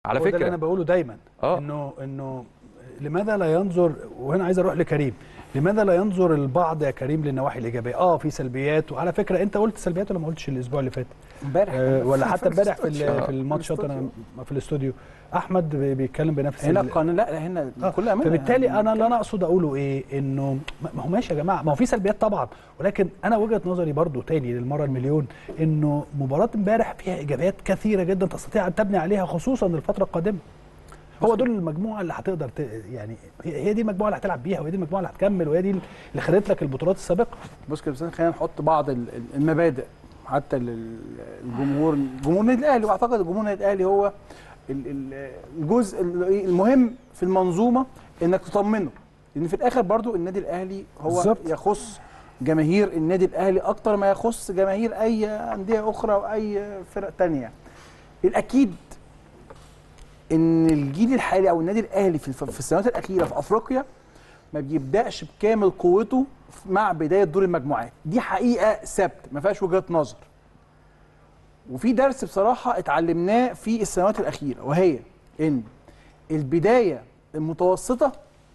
على هو ده اللي فكره انا بقوله دايما آه. انه انه لماذا لا ينظر وهنا عايز اروح لكريم لماذا لا ينظر البعض يا كريم للنواحي الايجابيه اه في سلبيات وعلى فكره انت قلت سلبيات ولا ما قلتش الاسبوع اللي فات امبارح آه ولا حتى امبارح في ال- آه. في الماتشات انا في الاستوديو احمد بي- بيتكلم بنفس هنا ال- القانون لا لا هنا آه، كل امانه فبالتالي انا اللي انا اقصد اقوله ايه انه ما ما هو ماشي يا جماعه ما هو في سلبيات طبعا ولكن انا وجهه نظري برضو تاني للمره المليون انه مباراه امبارح فيها ايجابيات كثيره جدا تستطيع ان تبني عليها خصوصا الفتره القادمه هو دول المجموعه اللي هتقدر ت... يعني هي هي دي المجموعه اللي هتلعب بيها وهي دي المجموعه اللي هتكمل وهي دي اللي خدت لك البطولات السابقه بص كده بس خلينا نحط بعض ال- ال- المبادئ حتى لل- الجمهور جمهور النادي الاهلي واعتقد جمهور النادي الاهلي هو ال- ال- الجزء ال- المهم في المنظومه انك تطمنه لان في الاخر برضو النادي الاهلي هو بالظبط. يخص جماهير النادي الاهلي اكتر ما يخص جماهير اي انديه اخرى واي فرق تانية الاكيد ان الجيل الحالي او النادي الاهلي في الف- في السنوات الاخيره في افريقيا ما بيبداش بكامل قوته مع بدايه دور المجموعات دي حقيقه ثابته ما فيهاش وجهه نظر وفي درس بصراحه اتعلمناه في السنوات الاخيره وهي ان البدايه المتوسطه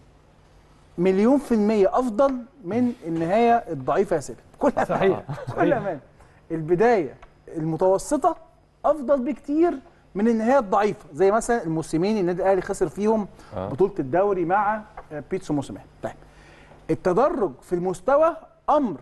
مليون في المية أفضل من النهاية الضعيفة يا سيدي كل أمان. صحيح، كل صحيح. أمان البداية المتوسطة أفضل بكتير من النهاية الضعيفة زي مثلا الموسمين النادي الأهلي خسر فيهم آه. بطولة الدوري مع آه، بيتسو موسيماني طيب التدرج في المستوى أمر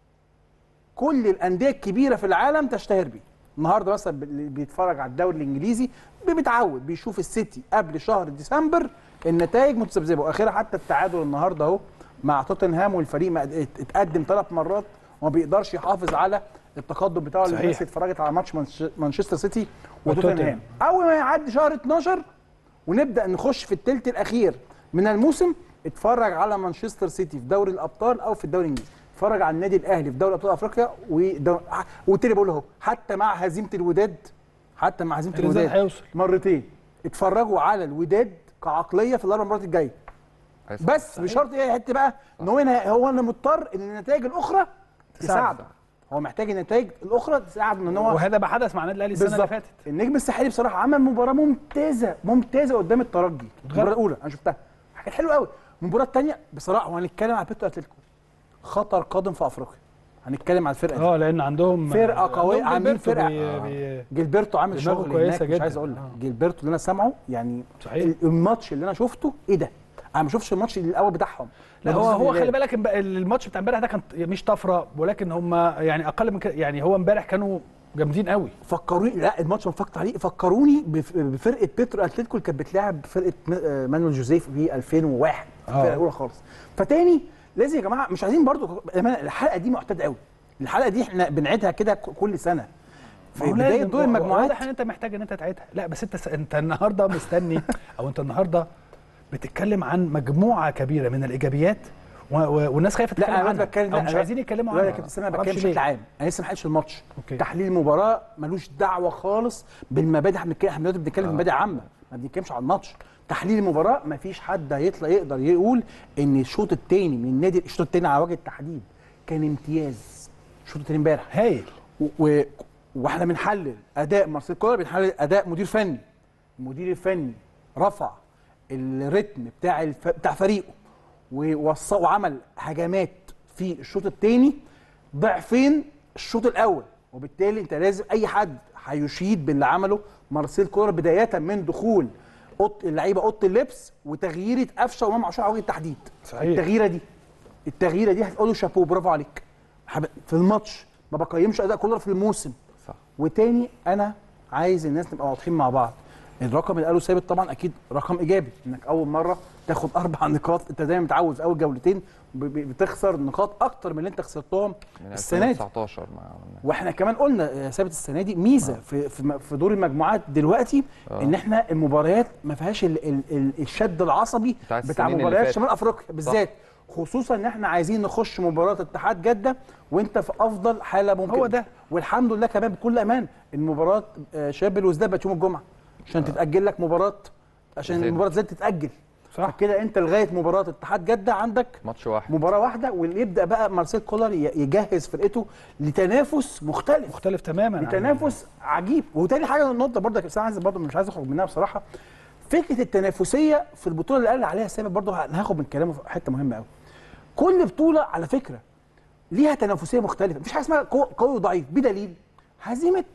كل الانديه الكبيره في العالم تشتهر بيه النهارده مثلا اللي بيتفرج على الدوري الانجليزي بيتعود بيشوف السيتي قبل شهر ديسمبر النتائج متذبذبه واخرها حتى التعادل النهارده اهو مع توتنهام والفريق ما ات- اتقدم ثلاث مرات وما بيقدرش يحافظ على التقدم بتاعه اللي صحيح. الناس اتفرجت على ماتش مانش- مانشستر سيتي وتوتنهام. وتوتنهام اول ما يعدي شهر 12 ونبدا نخش في الثلث الاخير من الموسم اتفرج على مانشستر سيتي في دوري الابطال او في الدوري الانجليزي اتفرج على النادي الاهلي في دوري ابطال افريقيا ودو... وتاني بقول اهو حتى مع هزيمه الوداد حتى مع هزيمه الوداد الوداد هيوصل. مرتين اتفرجوا على الوداد كعقليه في الاربع مرات الجايه بس بشرط ايه حته بقى ان هو هنا هو انا مضطر ان النتائج الاخرى تساعده هو محتاج النتائج الاخرى تساعده ان هو وهذا ما حدث مع النادي الاهلي السنه اللي بالظبط فاتت النجم الساحلي بصراحه عمل مباراه ممتازه ممتازه قدام الترجي المباراه الاولى انا شفتها كانت حلوه قوي المباراه الثانيه بصراحه وهنتكلم على بيتو اتلتيكو خطر قادم في افريقيا هنتكلم على الفرقه دي اه لان عندهم فرقة قوية، عندهم عاملين جilberto فرقة. بي... بي... جيلبرتو عامل دماغه شغل كويسة هناك مش جدا. عايز اقول لك آه. جيلبرتو اللي انا سامعه يعني صحيح. الماتش اللي انا شفته ايه ده انا ما شفتش الماتش الاول بتاعهم لا هو بص هو الهلال. خلي بالك امب- الماتش بتاع امبارح ده كان مش طفره ولكن هم يعني اقل من كده يعني هو امبارح كانوا جامدين قوي فكروني لا الماتش ما فكرت عليه فكروني بف- بفرقه بيترو اتلتيكو اللي كانت بتلعب فرقه م- آه، مانويل جوزيف في 2001 الفرقه الاولى خالص فتاني لازم يا جماعه مش عايزين برضو بأمانة الحلقه دي معتاده قوي الحلقه دي احنا بنعيدها كده ك- كل سنه في ما هو بدايه لازم- دور هو- المجموعات واضح ان انت محتاج ان انت تعيدها لا بس انت س... انت النهارده مستني او انت النهارده بتتكلم عن مجموعه كبيره من الايجابيات و... و... والناس خايفه لا تتكلم انا عنها بتكلم او لا مش لا، عايزين يتكلموا لا عنها يا كابتن سامي انا معرفش بتكلم ليه. بشكل عام انا لسه ما لحقتش الماتش أوكي. تحليل المباراه ملوش دعوه خالص بالمبادئ احنا بنتكلم احنا دلوقتي بنتكلم في مبادئ عامه ما بنتكلمش على الماتش تحليل المباراه ما فيش حد هيطلع يقدر يقول ان الشوط الثاني من النادي الشوط الثاني على وجه التحديد كان امتياز الشوط الثاني امبارح هايل و... و... واحنا بنحلل اداء مارسيل كولر بنحلل اداء مدير فني المدير الفني رفع الريتم بتاع الف... بتاع فريقه ووص... وعمل هجمات في الشوط الثاني ضعفين الشوط الاول وبالتالي انت لازم اي حد هيشيد باللي عمله مارسيل كولر بدايه من دخول اوضه اللعيبه اوضه اللبس وتغييره قفشه وامام عاشور على وجه التحديد صحيح. التغييره دي التغييره دي هتقول له شابوه برافو عليك حب- في الماتش ما بقيمش اداء كولر في الموسم صح وتاني انا عايز الناس نبقى واضحين مع بعض الرقم اللي قاله ثابت طبعا اكيد رقم ايجابي انك اول مره تاخد اربع نقاط انت دايما متعود في اول جولتين ب- ب- بتخسر نقاط اكتر من اللي انت خسرتهم من السنه دي 2019 مع واحنا كمان قلنا يا ثابت السنه دي ميزه في في م- في دور المجموعات دلوقتي آه. ان احنا المباريات ما فيهاش ال ال ال الشد العصبي بتاع بتاع السنين اللي مباريات فاتت. شمال افريقيا بالذات خصوصا ان احنا عايزين نخش مباراه اتحاد جده وانت في افضل حاله ممكن هو ده. والحمد لله كمان بكل امان المباراه آه، شباب الوزداد بقت يوم الجمعه عشان تتاجل لك مباراه عشان زد. المباراه زد تتاجل صح. كده انت لغايه مباراه اتحاد جده عندك ماتش واحد مباراه واحده واللي يبدا بقى مارسيل كولر ي- يجهز فرقته لتنافس مختلف مختلف تماما عن- لتنافس عجيب وتاني حاجه النقطه برضه بس انا عايز برضه مش عايز اخرج منها بصراحه فكره التنافسيه في البطوله اللي قال عليها سامي برضه انا هاخد من كلامه في حته مهمه قوي كل بطوله على فكره ليها تنافسيه مختلفه مفيش حاجه اسمها قو- قوي وضعيف بدليل هزيمه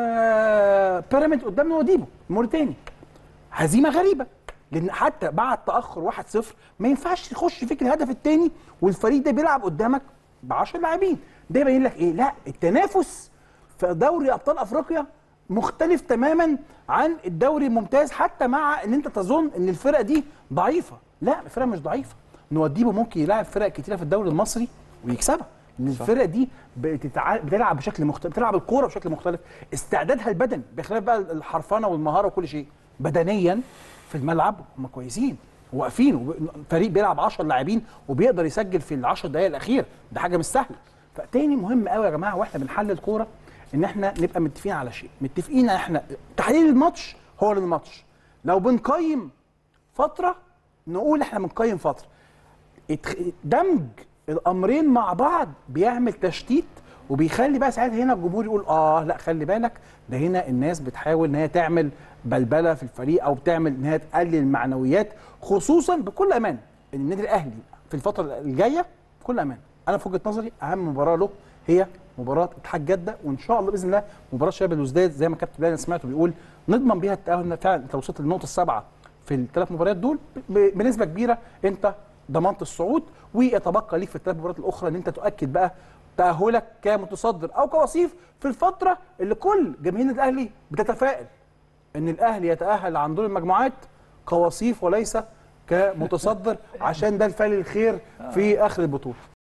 آه، بيراميدز قدام نواديبو الموريتاني هزيمه غريبه لان حتى بعد تاخر 1-0 ما ينفعش تخش فيك الهدف الثاني والفريق ده بيلعب قدامك ب 10 لاعبين ده يبين لك ايه لا التنافس في دوري ابطال افريقيا مختلف تماما عن الدوري الممتاز حتى مع ان انت تظن ان الفرقه دي ضعيفه لا الفرقه مش ضعيفه نوديبو ممكن يلاعب فرق كتيره في الدوري المصري ويكسبها لان الفرق دي بتتع... بتلعب بشكل مختلف بتلعب الكوره بشكل مختلف استعدادها البدني بخلاف بقى الحرفنه والمهاره وكل شيء بدنيا في الملعب هم كويسين واقفين وب- فريق بيلعب 10 لاعبين وبيقدر يسجل في ال 10 دقائق الاخيره ده حاجه مش سهله فتاني مهم قوي يا جماعه واحنا بنحلل كوره ان احنا نبقى متفقين على شيء متفقين ان احنا تحليل الماتش هو للماتش لو بنقيم فتره نقول احنا بنقيم فتره اتخ- دمج الامرين مع بعض بيعمل تشتيت وبيخلي بقى ساعتها هنا الجمهور يقول اه لا خلي بالك ده هنا الناس بتحاول ان هي تعمل بلبله في الفريق او بتعمل ان هي تقلل المعنويات خصوصا بكل امان ان النادي الاهلي في الفتره الجايه بكل امان انا في وجهه نظري اهم مباراه له هي مباراه اتحاد جده وان شاء الله باذن الله مباراه شباب الوزداد زي ما كابتن بلال سمعته بيقول نضمن بيها التاهل فعلا انت وصلت للنقطه السابعه في الثلاث مباريات دول ب- بنسبه كبيره انت ضمنت الصعود ويتبقى ليك في الثلاث مباريات الاخرى ان انت تؤكد بقى تاهلك كمتصدر او كوصيف في الفتره اللي كل جماهير النادي الاهلي بتتفائل ان الاهلي يتاهل عن دور المجموعات كوصيف وليس كمتصدر عشان ده الفعل الخير في اخر البطوله